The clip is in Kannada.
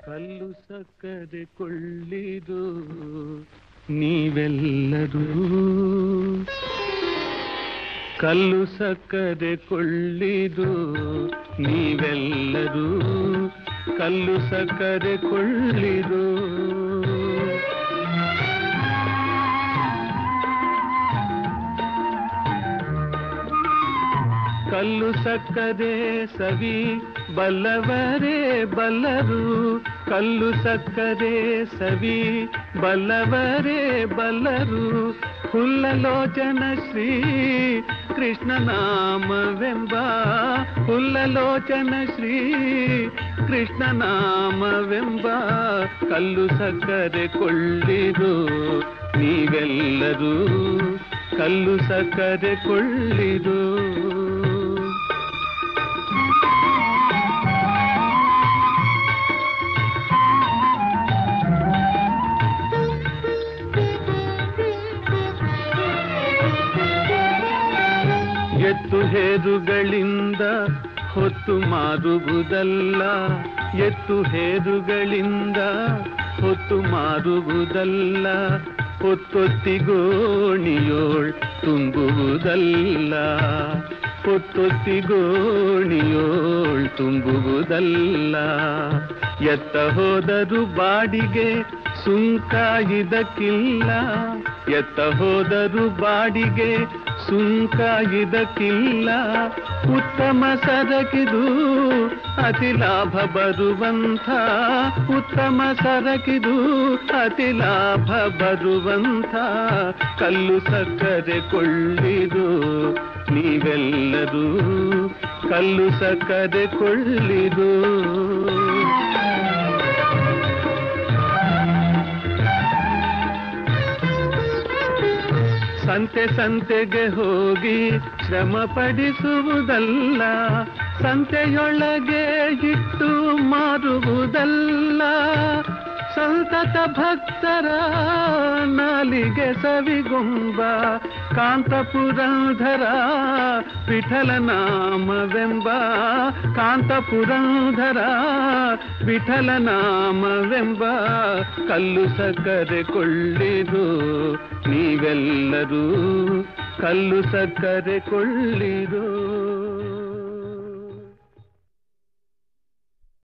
ಕಲ್ಲು ಸಕ್ಕರೆ ಕೊಳ್ಳಿದು ನೀವೆಲ್ಲರೂ ಕಲ್ಲು ಸಕ್ಕರೆ ಕೊಳ್ಳಿದು ನೀವೆಲ್ಲರೂ ಕಲ್ಲು ಸಕ್ಕರೆ ಕೊಳ್ಳಿದು ಕಲ್ಲು ಸಕ್ಕರೆ ಸವಿ ಬಲ್ಲವರೇ ಬಲ್ಲರು ಕಲ್ಲು ಸಕ್ಕರೆ ಸವಿ ಬಲ್ಲವರೇ ಬಲ್ಲರು ಹುಲ್ಲಲೋಚನ ಶ್ರೀ ಕೃಷ್ಣ ನಾಮವೆಂಬ ಹುಲ್ಲಲೋಚನ ಶ್ರೀ ಕೃಷ್ಣ ನಾಮವೆಂಬ ಕಲ್ಲು ಸಕ್ಕರೆ ಕೊಳ್ಳಿರು ನೀವೆಲ್ಲರೂ ಕಲ್ಲು ಸಕ್ಕರೆ ಕೊಳ್ಳಿರು ಎತ್ತು ಹೇರುಗಳಿಂದ ಹೊತ್ತು ಮಾರುವುದಲ್ಲ ಎತ್ತು ಹೇರುಗಳಿಂದ ಹೊತ್ತು ಮಾರುವುದಲ್ಲ ಹೊತ್ತೊತ್ತಿಗೋಣಿಯೋಳ್ ತುಂಬುವುದಲ್ಲ ಹೊತ್ತೊತ್ತಿಗೋಣಿಯೋಳ್ ತುಂಬುವುದಲ್ಲ ಎತ್ತ ಹೋದರು ಬಾಡಿಗೆ ಸುಂಕ ಇದಕ್ಕಿಲ್ಲ ಎತ್ತ ಹೋದರು ಬಾಡಿಗೆ ಸುಂಕ ಇದಕ್ಕಿಲ್ಲ ಉತ್ತಮ ಸರಕಿದು ಅತಿ ಲಾಭ ಬರುವಂಥ ಉತ್ತಮ ಸರಕಿದು ಅತಿ ಲಾಭ ಬರುವಂಥ ಕಲ್ಲು ಸಕ್ಕರೆ ಕೊಳ್ಳಿದು ನೀವೆಲ್ಲರೂ ಕಲ್ಲು ಸಕ್ಕರೆ ಕೊಳ್ಳಿದು ಸಂತೆ ಸಂತೆಗೆ ಹೋಗಿ ಶ್ರಮ ಪಡಿಸುವುದಲ್ಲ ಸಂತೆಯೊಳಗೆ ಇಟ್ಟು ಮಾರುವುದಲ್ಲ ಸಂತತ ಭಕ್ತರ ನಾಲಿಗೆ ಸವಿಗುಂಬ ಕಾಂತಪುರಂಧರ ವಿಠಲ ನಾಮವೆಂಬ ಕಾಂತಪುರಂಧರ ವಿಠಲ ನಾಮವೆಂಬ ಕಲ್ಲು ಸಕ್ಕರೆ ಕೊಳ್ಳಿರು ನೀವೆಲ್ಲರೂ ಕಲ್ಲು ಸಕ್ಕರೆ ಕೊಳ್ಳಿರು